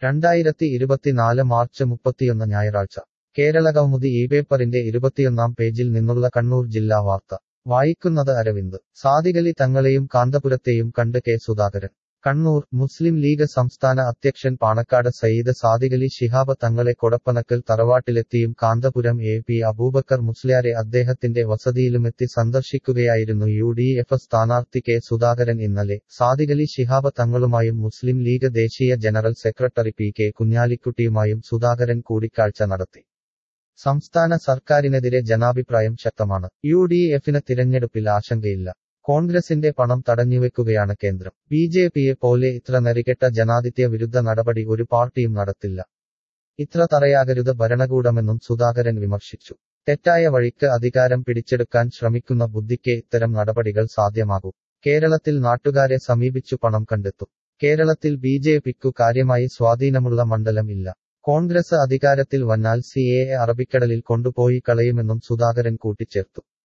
രണ്ടായിരത്തി ഇരുപത്തിനാല് മാർച്ച് മുപ്പത്തിയൊന്ന് ഞായറാഴ്ച കേരള കൗമുദി ഈ പേപ്പറിന്റെ ഇരുപത്തിയൊന്നാം പേജിൽ നിന്നുള്ള കണ്ണൂർ ജില്ലാ വാർത്ത വായിക്കുന്നത് അരവിന്ദ് സാദികലി തങ്ങളെയും കാന്തപുരത്തെയും കണ്ട് K Sudhakaran Kannur Muslim League സംസ്ഥാന അധ്യക്ഷൻ പാണക്കാട് സയ്യിദ് സാദികലി ശിഹാബ് തങ്ങളെ കൊടപ്പനക്കൽ തറവാട്ടിലെത്തിയും കാന്തപുരം എ പി അബൂബക്കർ മുസ്ലിയാരെ അദ്ദേഹത്തിന്റെ വസതിയിലുമെത്തി സന്ദർശിക്കുകയായിരുന്നു യു ഡി എഫ് സ്ഥാനാർത്ഥി കെ സുധാകരൻ ഇന്നലെ സാദികലി ശിഹാബ് തങ്ങളുമായും മുസ്ലിം ലീഗ് ദേശീയ ജനറൽ സെക്രട്ടറി പി കെ കുഞ്ഞാലിക്കുട്ടിയുമായും സുധാകരൻ കൂടിക്കാഴ്ച നടത്തി സംസ്ഥാന സർക്കാരിനെതിരെ ജനാഭിപ്രായം ശക്തമാണ് യു ഡി എഫിന് തിരഞ്ഞെടുപ്പിൽ ആശങ്കയില്ല കോൺഗ്രസിന്റെ പണം തടഞ്ഞുവെക്കുകയാണ് കേന്ദ്രം ബി ജെ പിയെ പോലെ ഇത്ര നെറികെട്ട ജനാധിത്യ വിരുദ്ധ നടപടി ഒരു പാർട്ടിയും നടത്തില്ല ഇത്ര തറയാകരുത് ഭരണകൂടമെന്നും സുധാകരൻ വിമർശിച്ചു തെറ്റായ വഴിക്ക് അധികാരം പിടിച്ചെടുക്കാൻ ശ്രമിക്കുന്ന ബുദ്ധിക്ക് ഇത്തരം നടപടികൾ സാധ്യമാകൂ കേരളത്തിൽ നാട്ടുകാരെ സമീപിച്ചു പണം കണ്ടെത്തും കേരളത്തിൽ ബി ജെ പിക്കു കാര്യമായി സ്വാധീനമുള്ള മണ്ഡലം ഇല്ല കോൺഗ്രസ് അധികാരത്തിൽ വന്നാൽ സി എ അറബിക്കടലിൽ കൊണ്ടുപോയി കളയുമെന്നും സുധാകരൻ കൂട്ടിച്ചേർത്തു